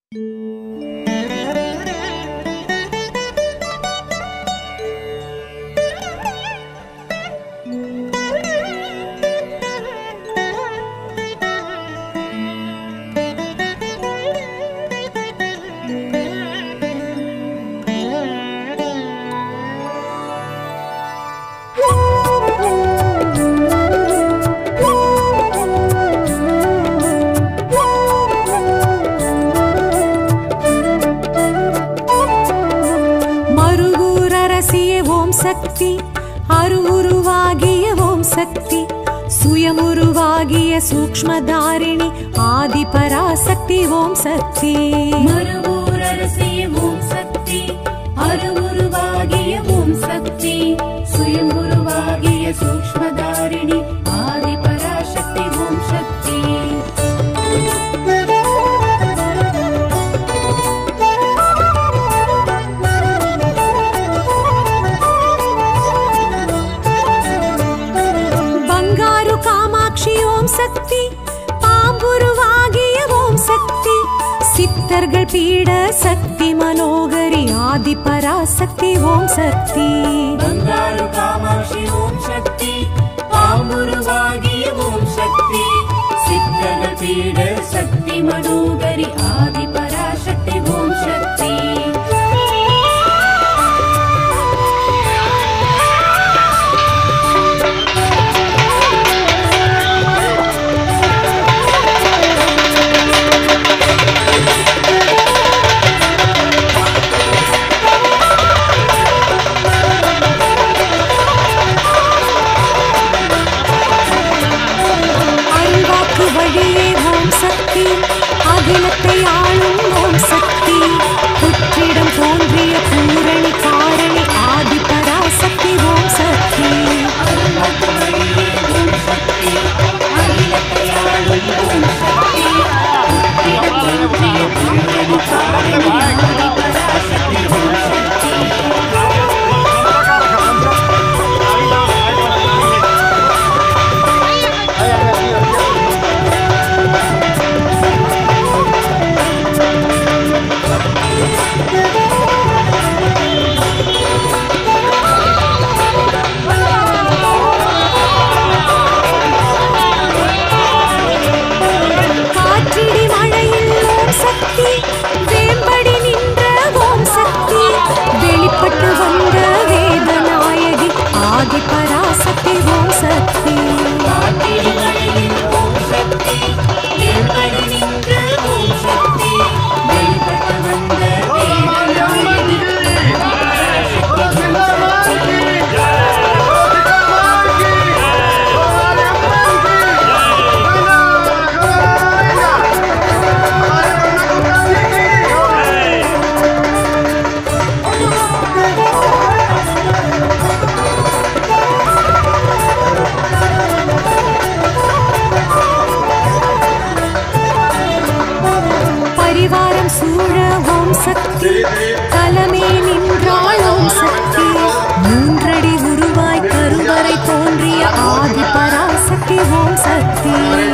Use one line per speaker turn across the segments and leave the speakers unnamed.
மருகூர் அரசிய ஓம் சக்தி அருவுருவாகிய ஓம் சக்தி சுயமுருவாகிய சூக்ஷ்மதாரிணி ஆதி பராசக்தி ஓம் சக்தி
மறுவூரரசிய ஓம் சக்தி அருவுருவாகிய ஓம் சக்தி சுயம்புருவாகிய சூக்ஷ்மதாரிணி ஆதி பராசக்தி ஓம் சக்தி
ಬಂಗಾರು ಕಾಮಾಕ್ಷಿ ಓಂ சக்தி பாம்புருவாகிய ஓம் சக்தி சித்தர்கள் பீட சக்தி மனோகரி ஆதி பராசக்தி ஓம் சக்தி
ಬಂಗಾರು ಕಾಮಾಕ್ಷಿ ಓಂ ಶಕ್ತಿ ಪಾಂಬುರುವಾಗಿಯ ಓಂ ಶಕ್ತಿ ಸಿದ್ಧನ ಪೀಡ ಶಕ್ತಿ ಮನೋಗರಿ ಆದಿ ಪರಾಶಕ್ತಿ ಓಂ ಶಕ್ತಿ
அருள்வாக்கு வழியே ஓம் சக்தி அகிலத்தை ஆளும் ஓம் சக்தி புற்றிடம் தோன்றிய பூரணி காரணி ஆதி பராசக்தி ஓம் சக்தி காற்றிடி மழையில் ஓம் சக்தி வேம்படி நின்ற ஓம் சக்தி வெளிப்பட்டு வந்த வேதநாயகி ஆதி பராசக்தி ஓம் சக்தி பரிவாரம் சூழ ஓம் சக்தி கலமே நின்றாள் ஓம் சக்தி மூன்றடி உருவாய் கருவறை தோன்றிய ஆதி பராசக்தி ஓம் சக்தி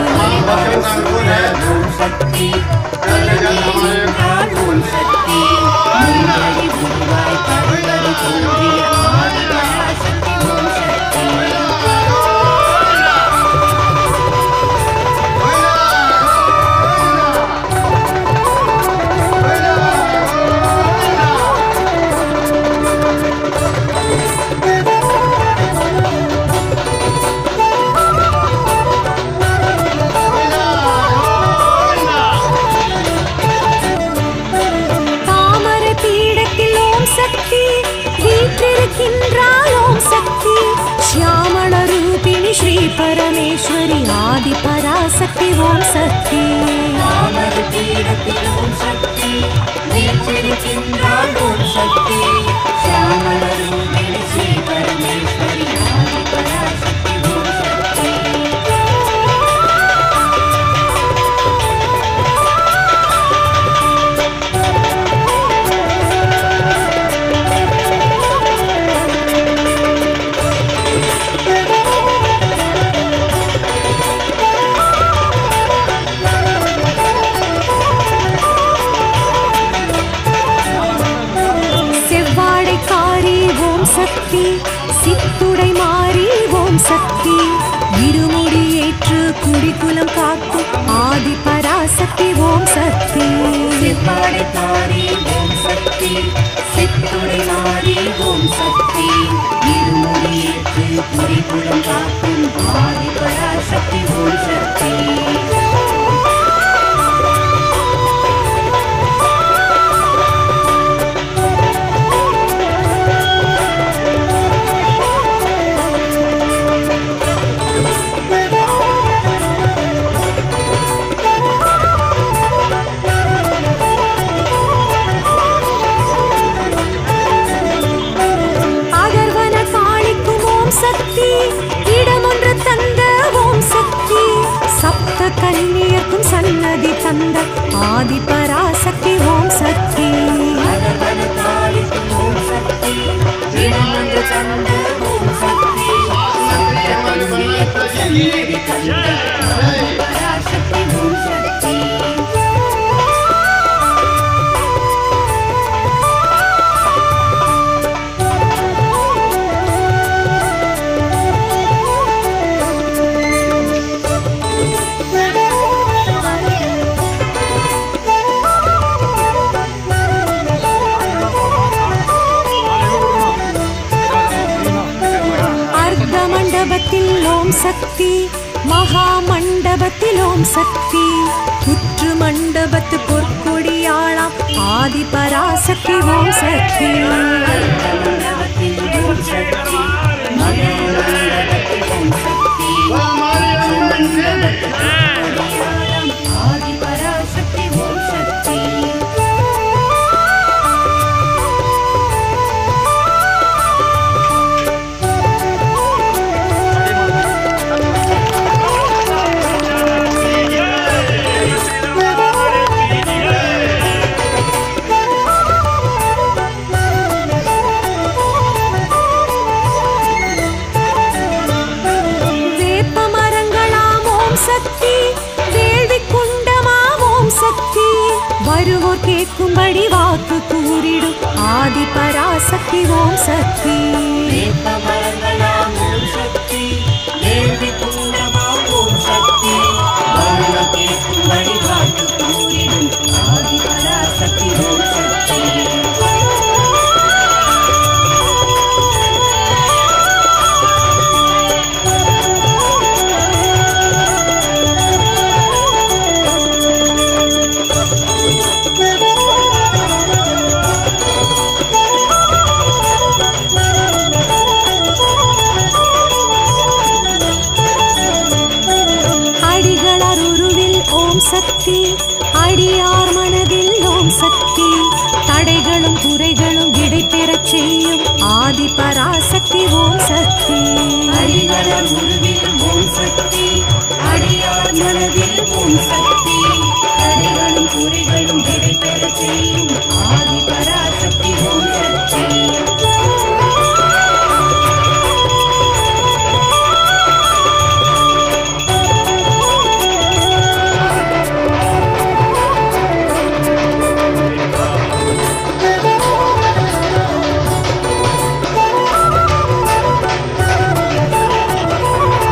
தாமரை பீடத்தில் ஓம் சக்தி வீற்றிருக்கின்றாள் ஓம் சக்தி சியாமள ரூபிணி ஸ்ரீ பரமேஸ்வரி ஆதி பராசக்தி ஓம் சக்தி சித்துடை மாறி ஓம் சக்தி இருமுடி ஏற்று குடிக்குலம் காக்கும் ஆதி பராசக்தி ஓம் சக்தி
சிப்பாடைக்காரி ஓம் சக்தி சித்துடை மாறி ஓம் சக்தி இருமுடியேற்று குறிக்குளம் காக்கும் ஆதி பராசக்தி ஓம் சக்தி
அகர்வன காளிக்கும் ஓம் சக்தி இடமொன்று தந்த ஓம் சக்தி சப்த கன்னியர்க்கும் சன்னதி தந்த ஆதி பராசக்தி ஓம் சக்தி
அகர்வன காளிக்கும் ஓம் சக்தி விடமன்று தந்த ஓம் சக்தி சப்த கன்னியர்க்கு சன்னதி தந்த ஆதி பராசக்தி ஓம் சக்தி
அர்த்த மண்டபத்தில் ஓம் சக்தி மகா மண்டபத்தில் ஓம் சக்தி புற்று மண்டபத்து பொற்கொடியாளாம் ஆதி பராசக்தி ஓம் சக்தி
மண்டபத்தில் ஓம் சக்தி மண்டபத்தில் ஓம் சக்தி மண்டபத்தில் அடையாளம் ஆதி பராசக்தி ஓம் சக்தி
வேப்ப மரங்களாம் ஓம் சக்தி வேள்வி குண்டமாம் ஓம் சக்தி வருவோர் கேட்கும்படி வாக்கு கூறிடும் ஆதி பராசக்தி ஓம் சக்தி
வேப்ப மரங்களாம் ஓம் சக்தி வேள்வி குண்டமாம் ஓம் சக்தி வருண கேட்கும்படி வாக்கு கூறிடும் ஆதி பராசக்தி ஓம் சக்தி
அடிகளர் உருவில் ஓம் சக்தி அடியார் மனதில் ஓம் சக்தி தடைகளும் குறைகளும் விடை பெறச் செய்யும் ஆதி பராசக்தி ஓம் சக்தி
அடிகளர் உருவில் ஓம் சக்தி அடியார் மனதில் ஓம் சக்தி தடைகளும் குறைகளும் விடை பெறச் செய்யும் ஆதி பராசக்தி ஓம் சக்தி
ஆதி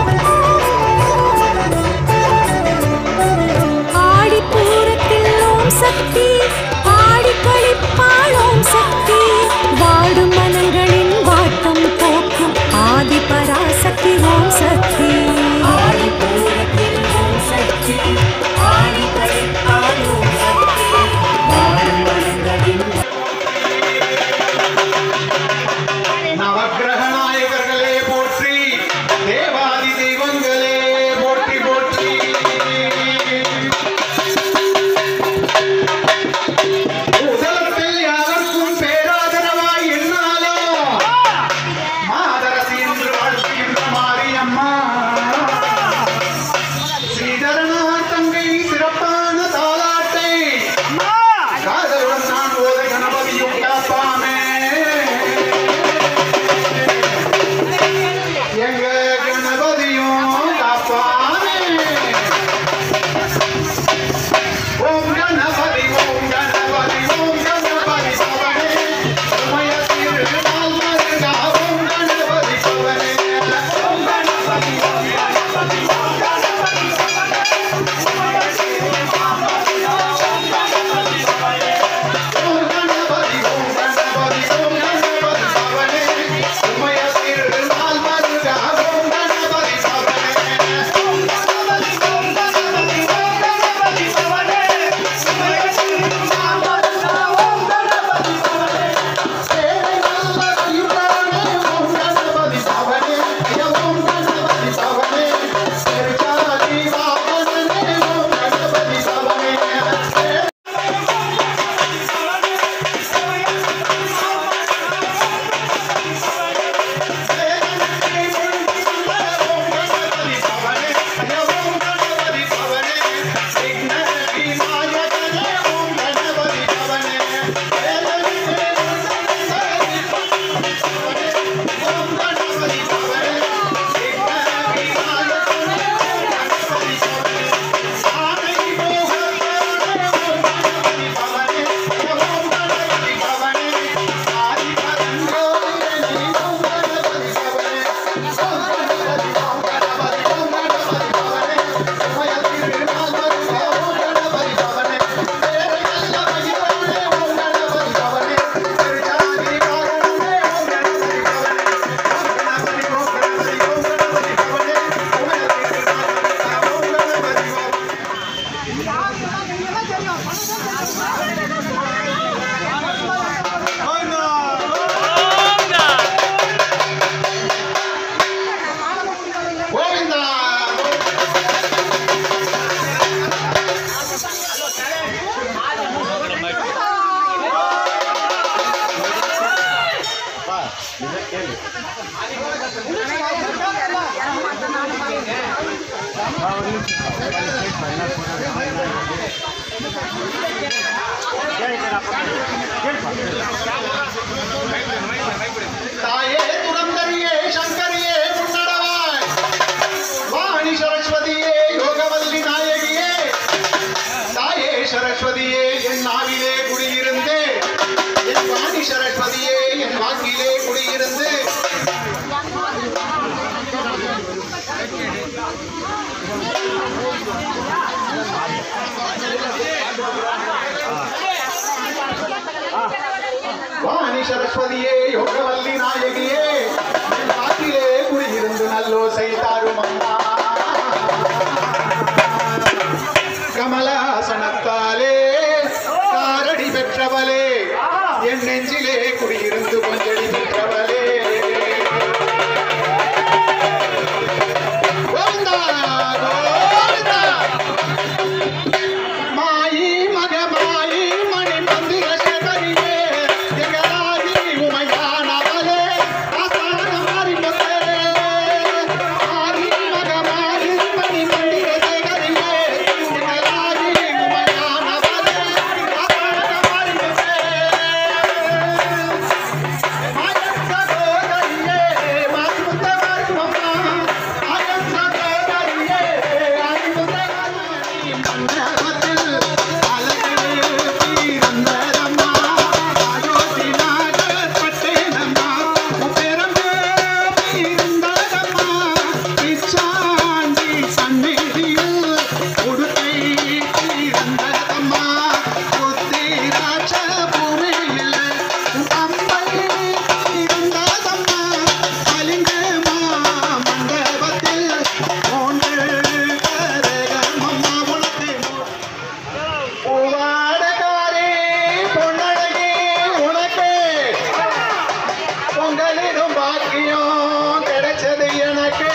தாயே துரந்தரியே சங்கரியே முன்னடவாய் வாணி சரஸ்வதியே யோகவல்லி நாயகியே தாயே சரஸ்வதியே என் நாவிலே குடியிருந்து என் வாணி சரஸ்வதியே என் வாக்கிலே குடியிருந்து வாணி சரஸ்வதியே யோகவல்லி நாயகியே என் வாக்கிலே குடியிருந்து நல்லோசை தாரும் அம்மா கமலாசனத்தாலே காரடி பெற்றவளே என் நெஞ்சிலே குடியிருந்து கொஞ்சடி பெற்றவளே கோவிந்தா, கோவிந்தா. மாயி மகமாயி மணி மந்திர சேகரியே ஜெகராஜி உமையானவளே ஆசான மாறிமலே மாயி மகமாயி மணி மந்திர சேகரியே ஜெகராஜி உமையானவளே ஆசான மாறிமலே மாயம் சகோதரியே மாசுத்த மாறுமம்மா மாயம் சகோதரியே மாசுத்த மாறுமணி மண்டபத்தில் அழகிலே பிறந்ததம்மா ஆயோத்தி நாகப்பட்டேனம்மா உப்பெரும்பே பிறந்ததம்மா பிச்சாண்டி சந்நிதியில் உடுக்கை பிறந்ததம்மா புத்திராட்ச பூமியில் அம்பை பிறந்ததம்மா அலிங்கமா மண்டபத்தில் மூன்று கரகமம்மா உனக்கு பூவாடகாரே பொன்னழகே உனக்கு உங்களிடம் பாக்கியம் கிடைச்சது எனக்கு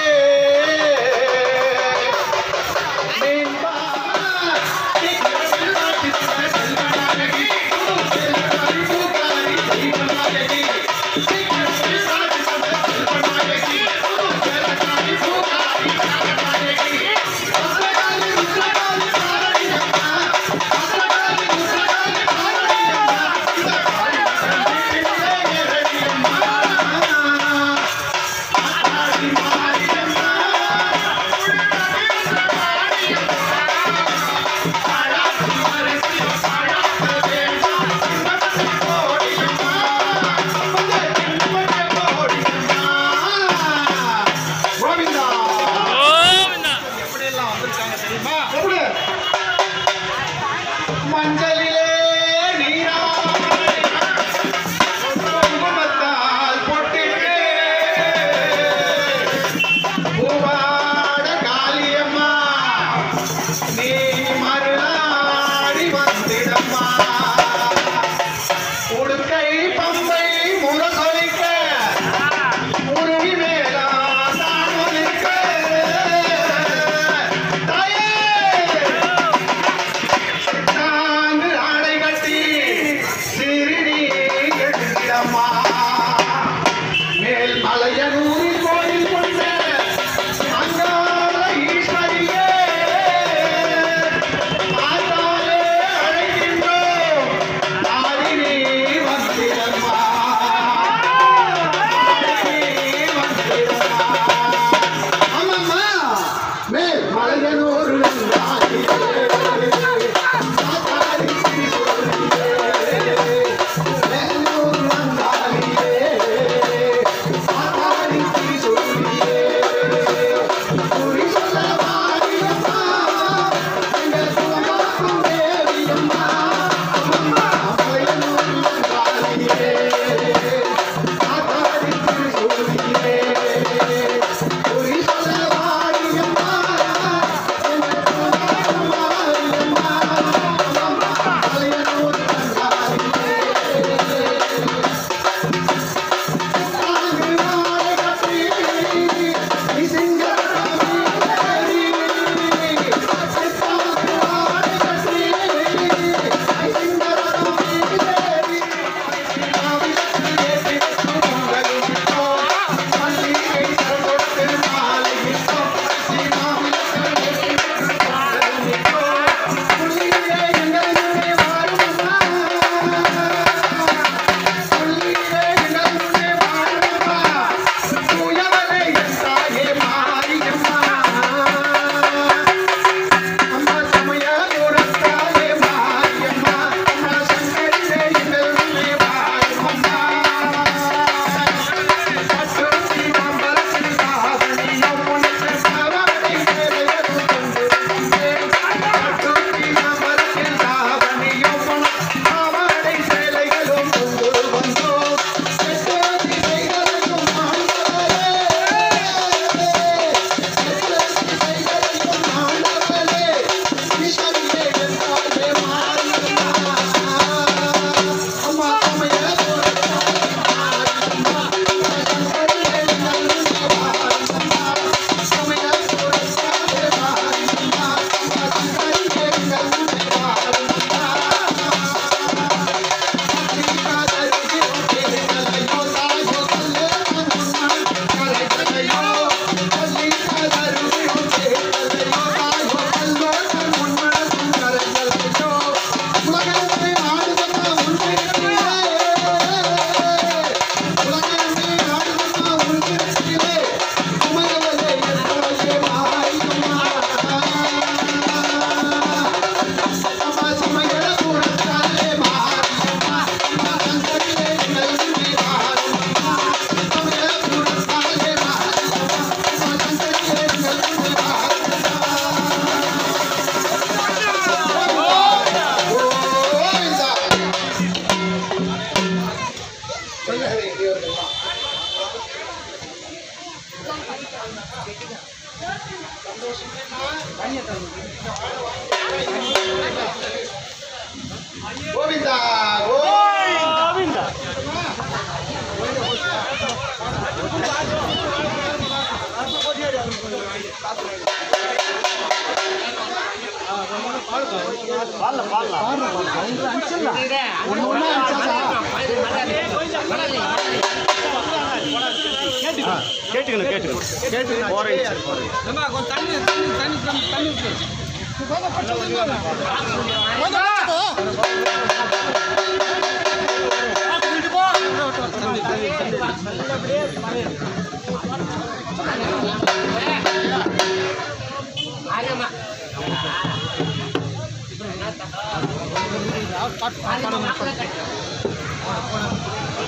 மீன்பா, செல்வனாகி, செல்வனாகி, பூக்காரி, தெய்வநாயகி. செல்வனாகி, செல்வனாகி, செல்வனாகி, பூக்காரி, நாகநாயகி. அசகாலி, உசகாலி, சாரணியம்மா. அசகாலி, உசகாலி, சாரணியம்மா. இதகாலி, சரணியே, ரணியம்மா. ஆடி மாரியம்மா. கோவிந்தா எப்படியெல்லாம் வந்திருக்காங்க தெரியுமா எப்படி மஞ்சளிலே நீராடி குங்குமத்தால் பொட்டிட்டு பூவாட காளியம்மா நீ மருளாடி வந்திடம்மா உடுக்கை பம்பை முரசொலிக்க உருவி மேலா தான் ஒலிக்க தாயே சித்தாங்கு ஆடை கட்டி சிறுநீ எடுத்திடம்மா மேல் மலையனூரில் கோயில் கொண்ட அங்காள ஈஸ்வரியே ஆத்தாலே அழைக்கின்றோம் ஆடி நீ வந்திடம்மா ஆடி நீ வந்திடம்மா அம்மம்மா மேல் மலையனூர் ஒன்று ஒன்றா அனுப்பிச்சாச்சா
கேட்டுக்கணும் கேட்டுக்கணும் போறேன்
ஆ